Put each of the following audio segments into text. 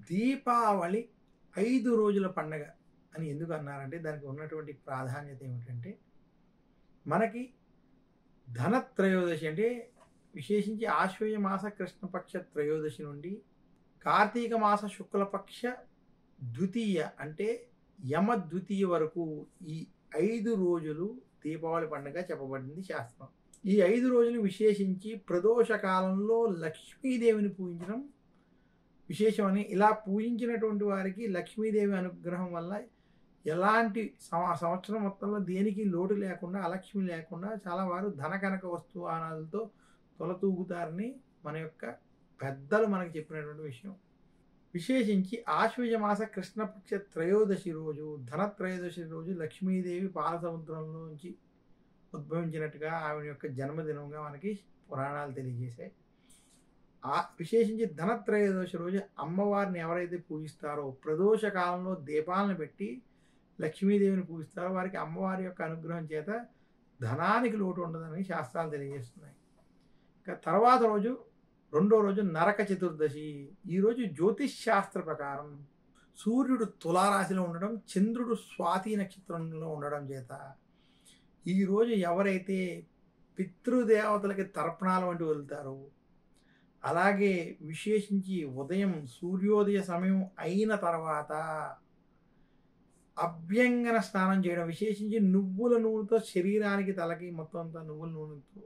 దీపావళి ఐదు రోజుల పండగ అని ఎందుకు అన్నారంటే దానికి ఉన్నటువంటి ప్రాధాన్యత ఏమిటంటే మనకి ధనత్రయోదశి అంటే విశేషించి ఆశ్వయ మాస కృష్ణపక్ష త్రయోదశి నుండి కార్తీక మాస శుక్లపక్ష ద్వితీయ అంటే యమ ద్వితీయ వరకు ఈ ఐదు రోజులు దీపావళి పండుగ చెప్పబడింది శాస్త్రం ఈ ఐదు రోజులు విశేషించి ప్రదోష కాలంలో లక్ష్మీదేవిని పూజించడం విశేషమని ఇలా పూజించినటువంటి వారికి లక్ష్మీదేవి అనుగ్రహం వల్ల ఎలాంటి సం- సంవత్సరం మొత్తంలో దేనికి లోటు లేకుండా అలక్ష్మి లేకుండా చాలా వారు ధన కనక వస్తువానాలతో తొలతూగుతారని మన యొక్క పెద్దలు మనకు చెప్పినటువంటి విషయం విశేషించి ఆశ్వజ మాస కృష్ణపక్ష త్రయోదశి రోజు ధన త్రయోదశి రోజు లక్ష్మీదేవి పాల సముద్రంలోంచి ఉద్భవించినట్టుగా ఆవిడ యొక్క జన్మదినంగా మనకి పురాణాలు తెలియజేశాయి ఆ విశేషించి ధనత్రయోదశి రోజు అమ్మవారిని ఎవరైతే పూజిస్తారో ప్రదోష కాలంలో దీపాలను పెట్టి లక్ష్మీదేవిని పూజిస్తారో వారికి అమ్మవారి యొక్క అనుగ్రహం చేత ధనానికి లోటు ఉండదని శాస్త్రాలు తెలియజేస్తున్నాయి ఇక తర్వాత రోజు రెండో రోజు నరక చతుర్దశి ఈరోజు జ్యోతిష్ శాస్త్ర ప్రకారం సూర్యుడు తులారాశిలో ఉండడం చంద్రుడు స్వాతి నక్షత్రంలో ఉండడం చేత ఈరోజు ఎవరైతే పితృదేవతలకి తర్పణాలు వంటి వెళ్తారో అలాగే విశేషించి ఉదయం సూర్యోదయ సమయం అయిన తర్వాత అభ్యంగన స్నానం చేయడం విశేషించి నువ్వుల నూనెతో శరీరానికి తలకి మొత్తం అంతా నువ్వుల నూనెతో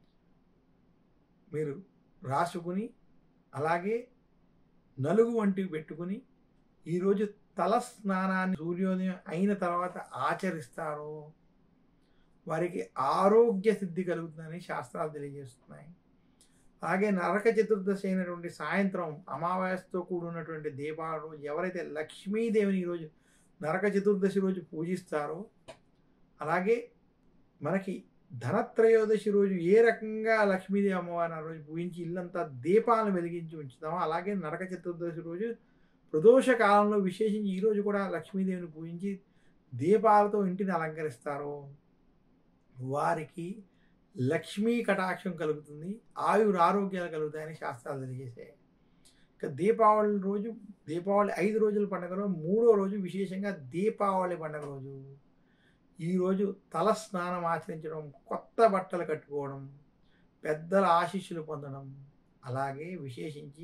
మీరు రాసుకుని అలాగే నలుగు వంటివి పెట్టుకుని ఈరోజు తల స్నానాన్ని సూర్యోదయం అయిన తర్వాత ఆచరిస్తారో వారికి ఆరోగ్య సిద్ధి కలుగుతుందని శాస్త్రాలు తెలియజేస్తున్నాయి అలాగే నరక చతుర్దశి అయినటువంటి సాయంత్రం అమావాస్యతో కూడినటువంటి దీపావళి రోజు ఎవరైతే లక్ష్మీదేవిని ఈరోజు నరక చతుర్దశి రోజు పూజిస్తారో అలాగే మనకి ధనత్రయోదశి రోజు ఏ రకంగా లక్ష్మీదేవి అమ్మవారిని ఆ రోజు పూజించి ఇల్లంతా దీపాలను వెలిగించి ఉంచుతామో అలాగే నరక చతుర్దశి రోజు ప్రదోష కాలంలో విశేషించి ఈరోజు కూడా లక్ష్మీదేవిని పూజించి దీపాలతో ఇంటిని అలంకరిస్తారో వారికి లక్ష్మీ కటాక్షం కలుగుతుంది ఆయుర ఆరోగ్యాలు కలుగుతాయని శాస్త్రాలు తెలియజేశాయి ఇక దీపావళి రోజు దీపావళి ఐదు రోజుల పండుగలో మూడో రోజు విశేషంగా దీపావళి పండుగ రోజు ఈరోజు తల స్నానం ఆచరించడం కొత్త బట్టలు కట్టుకోవడం పెద్దల ఆశీస్సులు పొందడం అలాగే విశేషించి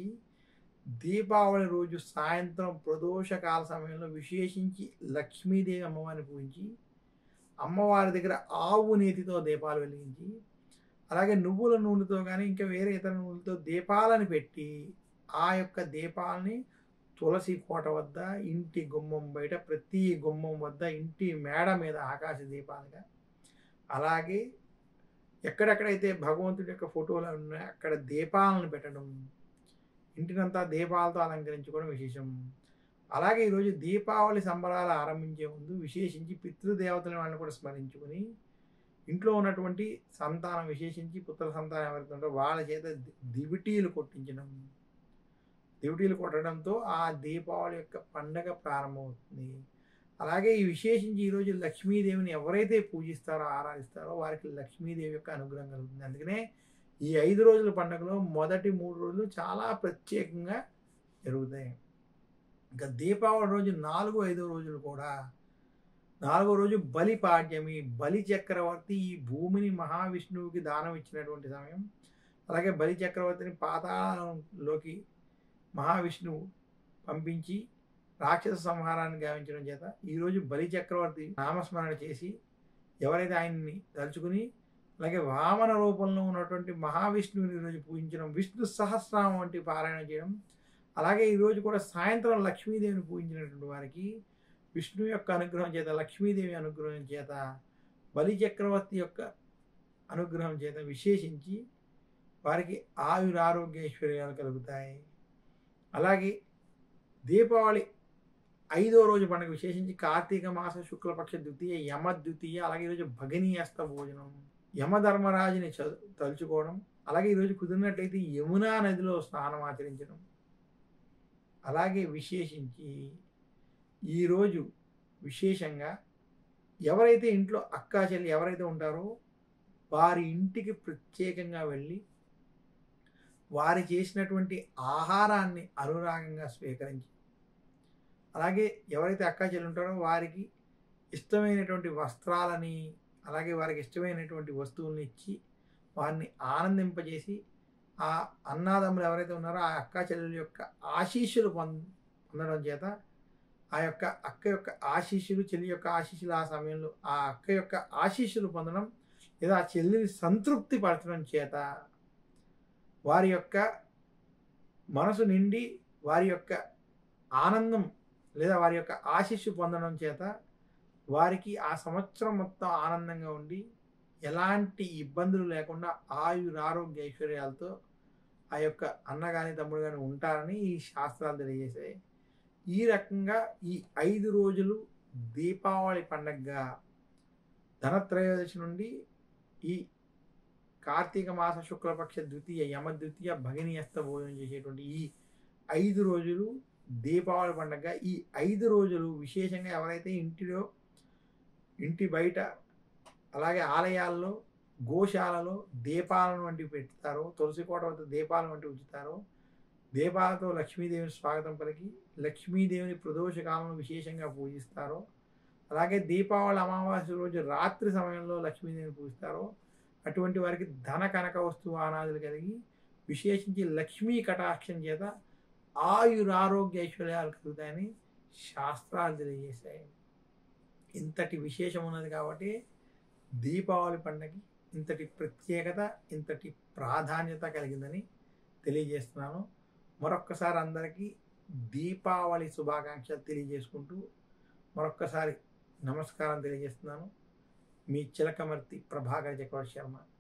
దీపావళి రోజు సాయంత్రం ప్రదోషకాల సమయంలో విశేషించి లక్ష్మీదేవి అమ్మవారిని పూజించి అమ్మవారి దగ్గర ఆవు నేతితో దీపాలు వెలిగించి అలాగే నువ్వుల నూనెతో కానీ ఇంకా వేరే ఇతర నూనెలతో దీపాలను పెట్టి ఆ యొక్క దీపాలని తులసి కోట వద్ద ఇంటి గుమ్మం బయట ప్రతి గుమ్మం వద్ద ఇంటి మేడ మీద ఆకాశ దీపాలుగా అలాగే ఎక్కడెక్కడైతే భగవంతుడి యొక్క ఫోటోలు ఉన్నాయో అక్కడ దీపాలను పెట్టడం ఇంటినంతా దీపాలతో అలంకరించుకోవడం విశేషం అలాగే ఈరోజు దీపావళి సంబరాలు ఆరంభించే ముందు విశేషించి పితృదేవతల వాళ్ళని కూడా స్మరించుకుని ఇంట్లో ఉన్నటువంటి సంతానం విశేషించి పుత్ర సంతానం ఎవరైతే ఉంటారో వాళ్ళ చేత ది- దివిటీలు కొట్టించడం దివిటీలు కొట్టడంతో ఆ దీపావళి యొక్క పండగ ప్రారంభమవుతుంది అలాగే ఈ విశేషించి ఈరోజు లక్ష్మీదేవిని ఎవరైతే పూజిస్తారో ఆరాధిస్తారో వారికి లక్ష్మీదేవి యొక్క అనుగ్రహం కలుగుతుంది అందుకనే ఈ ఐదు రోజుల పండుగలో మొదటి మూడు రోజులు చాలా ప్రత్యేకంగా జరుగుతాయి ఇంకా దీపావళి రోజు నాలుగు ఐదో రోజులు కూడా నాలుగో రోజు బలి పాడ్యమి బలి చక్రవర్తి ఈ భూమిని మహావిష్ణువుకి దానం ఇచ్చినటువంటి సమయం అలాగే బలి చక్రవర్తిని పాతాళంలోకి మహావిష్ణువు పంపించి రాక్షస సంహారాన్ని గావించడం చేత ఈరోజు బలి చక్రవర్తి నామస్మరణ చేసి ఎవరైతే ఆయన్ని తలుచుకుని అలాగే వామన రూపంలో ఉన్నటువంటి మహావిష్ణువుని ఈరోజు పూజించడం విష్ణు సహస్రామం వంటి పారాయణ చేయడం అలాగే ఈరోజు కూడా సాయంత్రం లక్ష్మీదేవిని పూజించినటువంటి వారికి విష్ణు యొక్క అనుగ్రహం చేత లక్ష్మీదేవి అనుగ్రహం చేత బలి చక్రవర్తి యొక్క అనుగ్రహం చేత విశేషించి వారికి ఆయుర ఆరోగ్య ఐశ్వర్యాలు కలుగుతాయి అలాగే దీపావళి ఐదో రోజు పండుగ విశేషించి కార్తీక మాస శుక్లపక్ష ద్వితీయ యమ ద్వితీయ అలాగే ఈరోజు భగినీయస్త భోజనం యమధర్మరాజుని చ- తలుచుకోవడం అలాగే ఈరోజు కుదిరినట్లయితే యమునా నదిలో స్నానం ఆచరించడం అలాగే విశేషించి ఈరోజు విశేషంగా ఎవరైతే ఇంట్లో అక్కా చెల్లి ఎవరైతే ఉంటారో వారి ఇంటికి ప్రత్యేకంగా వెళ్ళి వారి చేసినటువంటి ఆహారాన్ని అనురాగంగా స్వీకరించి అలాగే ఎవరైతే అక్కా చెల్లి ఉంటారో వారికి ఇష్టమైనటువంటి వస్త్రాలని అలాగే వారికి ఇష్టమైనటువంటి వస్తువుల్ని ఇచ్చి వారిని ఆనందింపజేసి ఆ అన్నాదమ్ములు ఎవరైతే ఉన్నారో ఆ అక్కా చెల్లెల యొక్క ఆశీస్సులు పొంద పొందడం చేత ఆ యొక్క అక్క యొక్క ఆశీస్సులు చెల్లి యొక్క ఆశీస్సులు ఆ సమయంలో ఆ అక్క యొక్క ఆశీస్సులు పొందడం లేదా ఆ చెల్లిని సంతృప్తి పరచడం చేత వారి యొక్క మనసు నిండి వారి యొక్క ఆనందం లేదా వారి యొక్క ఆశీస్సు పొందడం చేత వారికి ఆ సంవత్సరం మొత్తం ఆనందంగా ఉండి ఎలాంటి ఇబ్బందులు లేకుండా ఆయుర ఆరోగ్య ఐశ్వర్యాలతో ఆ యొక్క అన్న కానీ తమ్ముడు కానీ ఉంటారని ఈ శాస్త్రాలు తెలియజేశాయి ఈ రకంగా ఈ ఐదు రోజులు దీపావళి పండగగా ధనత్రయోదశి నుండి ఈ కార్తీక మాస శుక్లపక్ష ద్వితీయ యమ ద్వితీయ భగినియస్త భోజనం చేసేటువంటి ఈ ఐదు రోజులు దీపావళి పండగ ఈ ఐదు రోజులు విశేషంగా ఎవరైతే ఇంటిలో ఇంటి బయట అలాగే ఆలయాల్లో గోశాలలో దీపాలను వంటివి పెడతారో తులసి కోట వద్ద దీపాలను వంటివి ఉంచుతారో దీపాలతో లక్ష్మీదేవిని స్వాగతం పలికి లక్ష్మీదేవిని ప్రదోష కాలంలో విశేషంగా పూజిస్తారో అలాగే దీపావళి అమావాస్య రోజు రాత్రి సమయంలో లక్ష్మీదేవిని పూజిస్తారో అటువంటి వారికి ధన కనక వస్తువు ఆనాదులు కలిగి విశేషించి లక్ష్మీ కటాక్షం చేత ఆయురారోగ్య ఐశ్వర్యాలు కలుగుతాయని శాస్త్రాలు తెలియజేశాయి ఇంతటి విశేషం ఉన్నది కాబట్టి దీపావళి పండగకి ఇంతటి ప్రత్యేకత ఇంతటి ప్రాధాన్యత కలిగిందని తెలియజేస్తున్నాను మరొక్కసారి అందరికీ దీపావళి శుభాకాంక్షలు తెలియజేసుకుంటూ మరొక్కసారి నమస్కారం తెలియజేస్తున్నాను మీ చిలకమర్తి ప్రభాకర్ చక్రవర్తి శర్మ